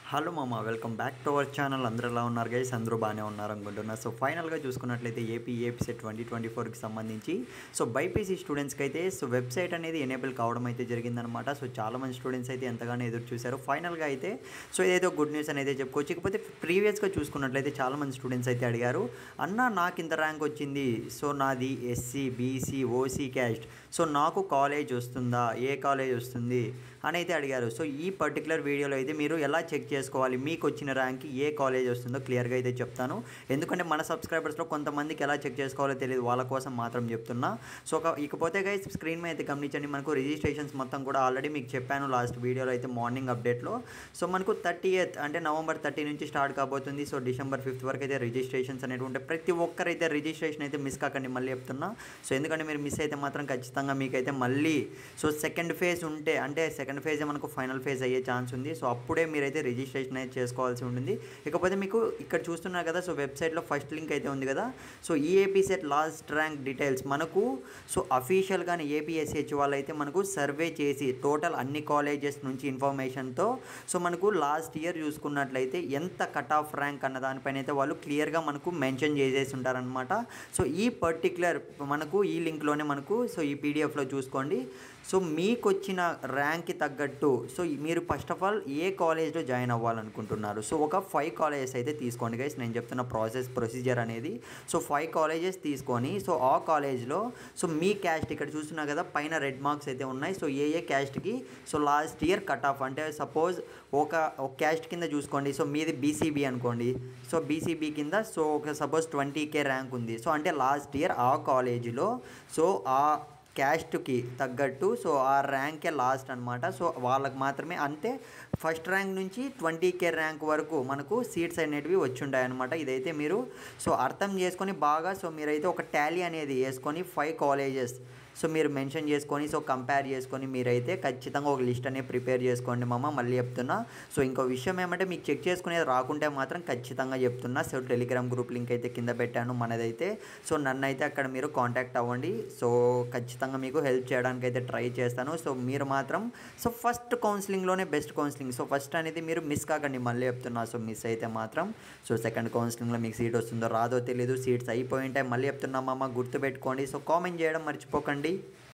hello మామ welcome back to our channel అందరూ ఎలా ఉన్నారు గైస్ అందరూ బాగానే ఉన్నారు అనుకుంటున్నా సో ఫైనల్గా చూసుకున్నట్లయితే ఏపీ ఏపీసెట్ ట్వంటీ ట్వంటీ ఫోర్కి సంబంధించి సో బైపీసీ స్టూడెంట్స్కి అయితే సో వెబ్సైట్ అనేది ఎనేబుల్ కావడం అయితే జరిగిందనమాట సో చాలా మంది స్టూడెంట్స్ అయితే ఎంతగానో ఎదురు చూశారు ఫైనల్గా అయితే సో ఇదేదో గుడ్ న్యూస్ అనేది చెప్పుకోవచ్చు ఇకపోతే ప్రీవియస్గా చూసుకున్నట్లయితే చాలా మంది స్టూడెంట్స్ అయితే అడిగారు అన్న నాకు ఇంత ర్యాంక్ వచ్చింది సో నాది SC BC OC caste so నాకు కాలేజ్ వస్తుందా ఏ కాలేజ్ వస్తుంది అని అయితే అడిగారు సో ఈ పర్టికులర్ వీడియోలో అయితే మీరు ఎలా చెక్ చేసుకోవాలి మీకు వచ్చిన ర్యాంక్ ఏ కాలేజ్ వస్తుందో క్లియర్గా అయితే చెప్తాను ఎందుకంటే మన సబ్స్క్రైబర్స్లో కొంతమందికి ఎలా చెక్ చేసుకోవాలో తెలియదు వాళ్ళ కోసం మాత్రం చెప్తున్నా సో ఒక ఇకపోతే గైస్ స్క్రీన్ మీద అయితే గమనించండి మనకు రిజిస్ట్రేషన్స్ మొత్తం కూడా ఆల్రెడీ మీకు చెప్పాను లాస్ట్ వీడియోలో అయితే మార్నింగ్ అప్డేట్లో సో మనకు థర్టీ ఎయిత్ అంటే నవంబర్ థర్టీ నుంచి స్టార్ట్ కాబోతుంది సో డిసెంబర్ ఫిఫ్త్ వరకు అయితే రిజిస్ట్రేషన్స్ అనేవి ఉంటాయి ప్రతి ఒక్కరైతే రిజిస్ట్రేషన్ అయితే మిస్ కాకండి మళ్ళీ చెప్తున్నా సో ఎందుకంటే మీరు మిస్ అయితే మాత్రం ఖచ్చితంగా మీకైతే మళ్ళీ సో సెకండ్ ఫేజ్ ఉంటే అంటే సెకండ్ ఫేజ్ మనకు ఫైనల్ ఫేజ్ అయ్యే ఛాన్స్ ఉంది సో అప్పుడే మీరైతే రిజిస్ట్రేషన్ అయితే చేసుకోవాల్సి ఉంటుంది ఇకపోతే మీకు ఇక్కడ చూస్తున్నారు కదా సో వెబ్సైట్లో ఫస్ట్ లింక్ అయితే ఉంది కదా so EAPCET last rank details మనకు సో అఫీషియల్గానే ఏపీఎస్హెచ్ వాళ్ళు అయితే మనకు సర్వే చేసి టోటల్ అన్ని కాలేజెస్ నుంచి ఇన్ఫర్మేషన్తో సో మనకు లాస్ట్ ఇయర్ చూసుకున్నట్లయితే ఎంత కట్ ఆఫ్ ర్యాంక్ అన్న దానిపైన అయితే వాళ్ళు క్లియర్గా మనకు మెన్షన్ చేసేసి ఉంటారనమాట సో ఈ పర్టిక్యులర్ మనకు ఈ లింక్లోనే మనకు సో ఈ పీడిఎఫ్లో చూసుకోండి సో మీకు వచ్చిన ర్యాంక్కి తగ్గట్టు సో మీరు ఫస్ట్ ఆఫ్ ఆల్ ఏ కాలేజ్లో జాయిన్ అవ్వాలనుకుంటున్నారు సో ఒక ఫైవ్ కాలేజెస్ అయితే తీసుకోండి గైస్ నేను చెప్తున్న ప్రాసెస్ ప్రొసీజర్ అనేది సో ఫైవ్ కాలేజెస్ తీసుకొని సో ఆ కాలేజ్లో సో మీ క్యాస్ట్ ఇక్కడ చూస్తున్నా కదా పైన రెడ్ మార్క్స్ అయితే ఉన్నాయి సో ఏ ఏ క్యాస్ట్కి so last year cut off అంటే సపోజ్ ఒక ఒక క్యాస్ట్ కింద చూసుకోండి సో మీది బీసీబీ అనుకోండి సో బీసీబీ కింద సో ఒక సపోజ్ ట్వంటీ కే ర్యాంక్ ఉంది సో అంటే లాస్ట్ ఇయర్ ఆ కాలేజీలో సో ఆ క్యాస్ట్కి తగ్గట్టు సో ఆ ర్యాంకే లాస్ట్ అనమాట సో వాళ్ళకి మాత్రమే అంతే ఫస్ట్ ర్యాంక్ నుంచి ట్వంటీ కే ర్యాంక్ వరకు మనకు సీట్స్ అనేటివి వచ్చి ఉంటాయన్నమాట ఇదైతే మీరు సో అర్థం చేసుకొని బాగా సో మీరైతే ఒక టాలీ అనేది వేసుకొని ఫైవ్ కాలేజెస్ సో మీరు మెన్షన్ చేసుకొని సో కంపేర్ చేసుకొని మీరైతే ఖచ్చితంగా ఒక లిస్ట్ అనేది ప్రిపేర్ చేసుకోండి మామ మళ్ళీ చెప్తున్నా సో ఇంకో విషయం ఏమంటే మీకు చెక్ చేసుకునేది రాకుంటే మాత్రం ఖచ్చితంగా చెప్తున్నా సో టెలిగ్రామ్ గ్రూప్ లింక్ అయితే కింద పెట్టాను మనదైతే సో నన్ను అయితే అక్కడ మీరు కాంటాక్ట్ అవ్వండి సో ఖచ్చితంగా మీకు హెల్ప్ చేయడానికి అయితే ట్రై చేస్తాను సో మీరు మాత్రం సో ఫస్ట్ కౌన్సిలింగ్లోనే బెస్ట్ కౌన్సిలింగ్ సో ఫస్ట్ అనేది మీరు మిస్ కాకండి మళ్ళీ చెప్తున్నా సో మిస్ అయితే మాత్రం సో సెకండ్ కౌన్సిలింగ్లో మీకు సీట్ వస్తుందో రాదో తెలియదు సీట్స్ అయిపోయి ఉంటాయి మళ్ళీ చెప్తున్నామమ్మ గుర్తుపెట్టుకోండి సో కామెంట్ చేయడం మర్చిపోకండి